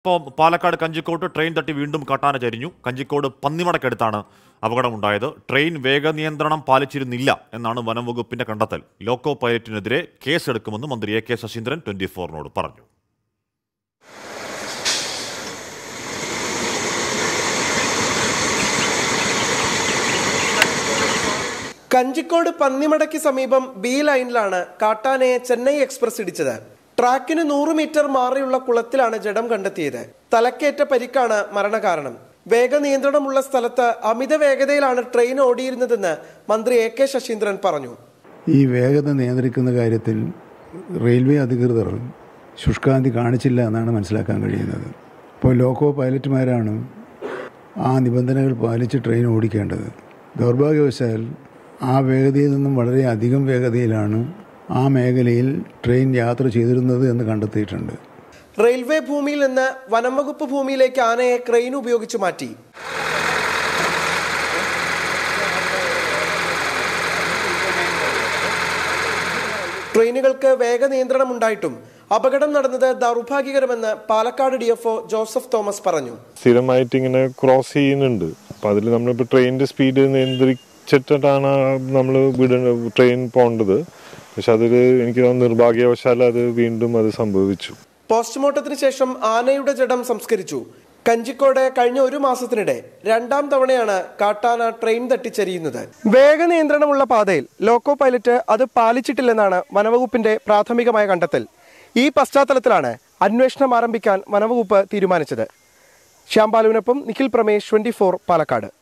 ഇപ്പോൾ പാലക്കാട് കഞ്ചിക്കോട്ട് ട്രെയിൻ തട്ടി വീണ്ടും കാട്ടാന ചരിഞ്ഞു കഞ്ചിക്കോട് പന്നിമടക്കടുത്താണ് അപകടമുണ്ടായത് ട്രെയിൻ വേഗനിയന്ത്രണം പാലിച്ചിരുന്നില്ല എന്നാണ് വനം വകുപ്പിന്റെ കണ്ടെത്തൽ ലോക്കോ പൈലറ്റിനെതിരെ കേസെടുക്കുമെന്ന് മന്ത്രി എ കെ ശശീന്ദ്രൻ ട്വന്റി ഫോറിനോട് പറഞ്ഞു കഞ്ചിക്കോട് പന്നിമടയ്ക്ക് സമീപം ബി ലൈനിലാണ് കാട്ടാനയെ ചെന്നൈ എക്സ്പ്രസ് ഇടിച്ചത് ട്രാക്കിന് നൂറ് മീറ്റർ മാറിയുള്ള കുളത്തിലാണ് ജഡം കണ്ടെത്തിയത് തലക്കേറ്റ പരിക്കാണ് മരണകാരണം വേഗനിയന്ത്രണമുള്ള സ്ഥലത്ത് അമിത വേഗതയിലാണ് ട്രെയിൻ ഓടിയിരുന്നതെന്ന് മന്ത്രി എ കെ ശശീന്ദ്രൻ പറഞ്ഞു ഈ വേഗത നിയന്ത്രിക്കുന്ന കാര്യത്തിൽ റെയിൽവേ അധികൃതർ ശുഷ്കാന്തി കാണിച്ചില്ല എന്നാണ് മനസ്സിലാക്കാൻ കഴിയുന്നത് ഇപ്പോൾ ലോക്കോ പൈലറ്റുമാരാണ് ആ നിബന്ധനകൾ പാലിച്ച് ട്രെയിൻ ഓടിക്കേണ്ടത് ദൗർഭാഗ്യവശാൽ ആ വേഗതയിൽ നിന്നും വളരെ അധികം വേഗതയിലാണ് ആ മേഖലയിൽ ട്രെയിൻ യാത്ര ചെയ്തിരുന്നത് എന്ന് കണ്ടെത്തിയിട്ടുണ്ട് റെയിൽവേ ഭൂമിയിൽ നിന്ന് വനം വകുപ്പ് ഭൂമിയിലേക്ക് ആനയെ ക്രെയിൻ ഉപയോഗിച്ച് മാറ്റി ട്രെയിനുകൾക്ക് വേഗ നിയന്ത്രണം ഉണ്ടായിട്ടും അപകടം നടന്നത് ദൗർഭാഗ്യകരമെന്ന് പാലക്കാട് ഡിഎഫ്ഒ ജോസഫ് തോമസ് പറഞ്ഞു സ്ഥിരമായിട്ട് ഇങ്ങനെ ക്രോസ് ചെയ്യുന്നുണ്ട് അപ്പൊ അതിൽ നമ്മളിപ്പോ ട്രെയിനിന്റെ സ്പീഡ് നിയന്ത്രിച്ചിട്ടാണ് നമ്മൾ വിട ട്രെയിൻ പോകേണ്ടത് പക്ഷെ അതിൽ എനിക്ക് തോന്നുന്നു നിർഭാഗ്യവശാൽ അത് വീണ്ടും അത് സംഭവിച്ചു പോസ്റ്റ്മോർട്ടത്തിന് ശേഷം ആനയുടെ ജഡം സംസ്കരിച്ചു കഞ്ചിക്കോട് കഴിഞ്ഞ ഒരു മാസത്തിനിടെ രണ്ടാം തവണയാണ് കാട്ടാന ട്രെയിൻ തട്ടിച്ചരിയുന്നത് വേഗനിയന്ത്രണമുള്ള പാതയിൽ ലോക്കോ പൈലറ്റ് അത് പാലിച്ചിട്ടില്ലെന്നാണ് വനവകുപ്പിന്റെ പ്രാഥമികമായ കണ്ടെത്തൽ ഈ പശ്ചാത്തലത്തിലാണ് അന്വേഷണം ആരംഭിക്കാൻ വനവകുപ്പ് തീരുമാനിച്ചത് ശ്യാംബാലുവിനൊപ്പം നിഖിൽ പ്രമേഷ് ട്വന്റി പാലക്കാട്